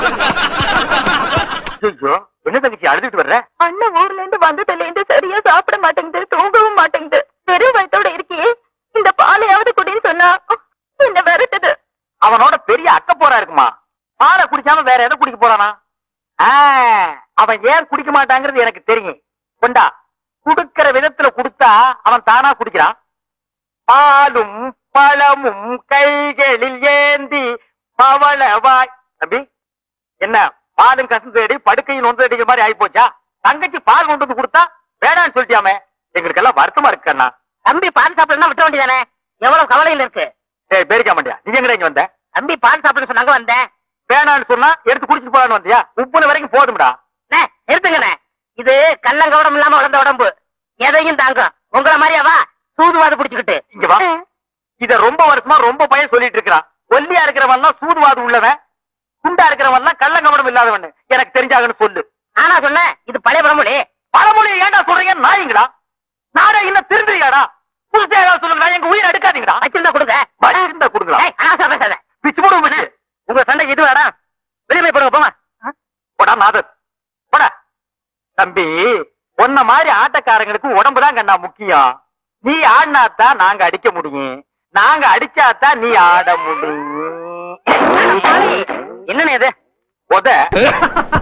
ஐயோ என்ன தங்கச்சி அழுதுட்டு வர்ற அண்ணன் ஊர்ல இருந்து வந்ததுல இருந்து சரியா சாப்பிட மாட்டேங்குது தூங்கவும் மாட்டேங்குது வெறும் வயித்தோட இருக்கியே இந்த பாலையாவது குடின்னு சொன்னா என்ன விரட்டுது அவனோட பெரிய அக்க போரா இருக்குமா பாலை குடிக்காம வேற எதை குடிக்க போறானா ஆ, அவன் ஏன் குடிக்க மாட்டாங்கிறது எனக்கு தெரியும் கொண்டா குடுக்கிற விதத்துல குடுத்தா அவன் தானா குடிக்கிறான் பாலும் பழமும் கைகளில் ஏந்தி பவளவாய் தம்பி என்ன பாலும் கசந்து தேடி படுக்கையும் நொந்து அடிக்கிற மாதிரி ஆயி போச்சா தங்கச்சி பால் கொண்டு வந்து கொடுத்தா வேணாம்னு சொல்லிட்டியாமே எங்களுக்கெல்லாம் வருத்தமா இருக்கு அண்ணா தம்பி பால் சாப்பிடணும் விட்ட வேண்டியதானே எவ்வளவு கவலையில இருக்கு ஏய் பேரிக்க மாட்டியா நீ எங்கடா இங்க வந்த தம்பி பால் சாப்பிட சொன்னாங்க வந்தேன் வேணாம்னு சொன்னா எடுத்து குடிச்சிட்டு போலான்னு வந்தியா உப்புன வரைக்கும் போதும்டா அண்ணே, நிறுத்துங்கண்ணே இது கள்ளங்கவடம் இல்லாம வளர்ந்த உடம்பு எதையும் தாங்கும் உங்கள மாதிரியாவா சூதுவாது பிடிச்சுக்கிட்டு இங்க வா இத ரொம்ப வருஷமா ரொம்ப பையன் சொல்லிட்டு இருக்கிறான் ஒல்லியா இருக்கிறவன் சூதுவாது உள்ளவன் குண்டா இருக்கிறவன் கள்ளங்கவனம் இல்லாதவன் எனக்கு தெரிஞ்சாகன்னு சொல்லு ஆனா சொன்னேன் இது பழைய பழமொழி பழமொழி ஏன்டா சொல்றீங்க நாயங்களா நானே இன்னும் திருந்துறியாடா புதுசா ஏதாவது சொல்லுங்க எங்க உயிர் எடுக்காதீங்கடா வச்சிருந்தா கொடுங்க வச்சிருந்தா கொடுக்கலாம் ஏய், அனாவசியமா பேசாத பிச்சு போடுவோம் பிச்சு உங்க சண்டைக்கு இது வேடா வெளியே போய் போடுங்க போங்க போடா நாதர் போடா தம்பி உன்ன மாதிரி ஆட்டக்காரங்களுக்கு உடம்புதான் கண்ணா முக்கியம் நீ ஆடினாத்தான் நாங்க அடிக்க முடியும் நாங்க அடிச்சாதான் நீ ஆட முடியும் என்னண்ணே இது உத